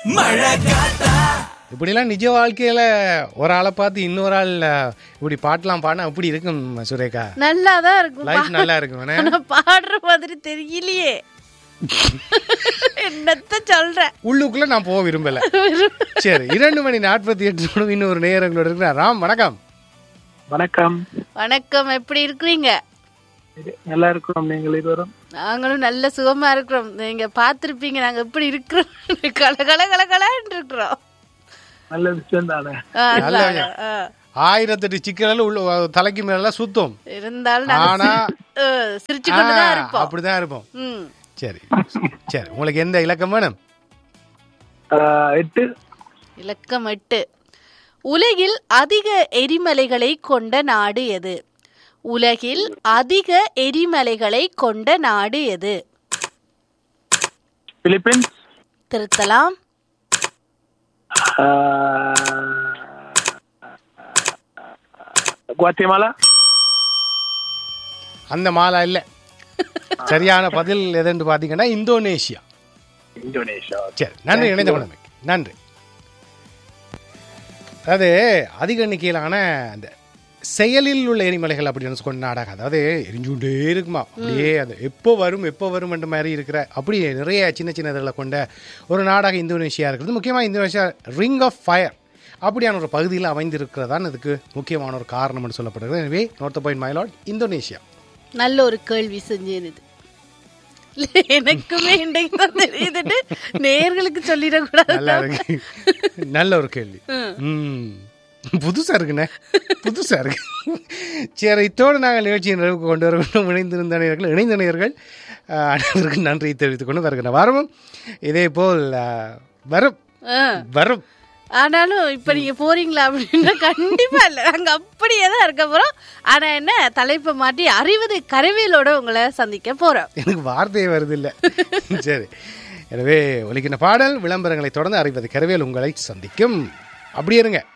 மழை காத்தா இப்படிலாம் நிஜ வாழ்க்கையில ஒரு ஆளை பார்த்து இன்னொரு ஆள் அஹ், இப்படி பாட்டெல்லாம் பாடினா அப்படி இருக்கும் சுரேகா நல்லா தான் இருக்கும் லைஃப் நல்லா இருக்கும் என்ன? ஆனா பாடுற மாதிரி தெரியலையே என்னத்த சொல்ற உள்ளுக்குள்ள நான் போக விரும்பல சரி இரண்டு மணி நாற்பத்தி எட்டு நிமிடம் இன்னொரு நேரங்களோட இருக்கிறார் ராம் வணக்கம் வணக்கம் வணக்கம் எப்படி இருக்கிறீங்க நல்லா இருக்கிறோம் நீங்கள் இருவரும் நாங்களும் நல்ல சுகமா இருக்கிறோம் நீங்க பார்த்திருப்பீங்க நாங்க எப்படி இருக்கிறோம் கல கல கல கலன்னு இருக்கிறோம் நல்ல விஷயம் தானே ஆ, நல்ல அதான், விஷயம். ஆ. ஆயிரத்தெட்டு சிக்கல் உள்ள தலைக்கு மேல சுத்தம் இருந்தாலும் நாங்க ஆனா சிரிச்சு கொண்டுதான் ஆ, இருப்போம் அப்படிதான் இருப்போம் ம். சரி சரி உங்களுக்கு எந்த இலக்கம் வேணும் ஆஹ் எட்டு இலக்கம் எட்டு உலகில் அதிக எரிமலைகளை கொண்ட நாடு எது உலகில் அதிக எரிமலைகளை கொண்ட நாடு எது பிலிப்பீன்ஸ் திருத்தலாம் குவாத்திமாலா அந்த மாலா இல்ல சரியான பதில் எதுன்னு பாத்தீங்கன்னா இந்தோனேஷியா இந்தோனேஷியா சரி நன்றி இணைந்த குழந்தைக்கு நன்றி அதாவது அதிக எண்ணிக்கையிலான அந்த செயலில் உள்ள எரிமலைகள் அப்படின்னு கொண்ட நாடாக அதாவது எரிஞ்சுட்டே இருக்குமா அப்படியே அது எப்போ வரும் எப்போ வரும் என்ற மாதிரி இருக்கிற அப்படி நிறைய சின்ன சின்ன இதில் கொண்ட ஒரு நாடாக இந்தோனேஷியா இருக்கிறது முக்கியமாக இந்தோனேஷியா ரிங் ஆஃப் ஃபயர் அப்படியான ஒரு பகுதியில் அமைந்திருக்கிறதான் இதுக்கு முக்கியமான ஒரு காரணம்னு சொல்லப்படுகிறது எனவே நோர்த் பாயிண்ட் மைலாட் இந்தோனேஷியா நல்ல ஒரு கேள்வி செஞ்சேன் இது எனக்குமே இன்றைக்கு தான் தெரியுதுன்னு நேர்களுக்கு சொல்லிடக்கூடாது நல்லா இருக்கு நல்ல ஒரு கேள்வி ம் புதுசா இருக்குண்ணே புதுசா இருக்கு சரி இத்தோடு நாங்கள் நிகழ்ச்சியின் நிறைவுக்கு கொண்டு வர வேண்டும் இணைந்திருந்த நேயர்கள் இணைந்த நேயர்கள் அஹ், அனைவருக்கும் நன்றி தெரிவித்துக் கொண்டு வருகிற வாரமும் இதே போல் அஹ், வரும் ஆ. வரும் ஆனாலும் இப்ப நீங்க போறீங்களா அப்படின்னா கண்டிப்பா இல்ல நாங்க அப்படியே தான் இருக்க போறோம் ஆனா என்ன தலைப்பை மாட்டி அறிவது கருவியலோட உங்களை சந்திக்க போறோம் எனக்கு வார்த்தையே வருது இல்லை சரி எனவே ஒலிக்கின்ற பாடல் விளம்பரங்களை தொடர்ந்து அறிவது கரவேல் உங்களை சந்திக்கும் அப்படி இருங்க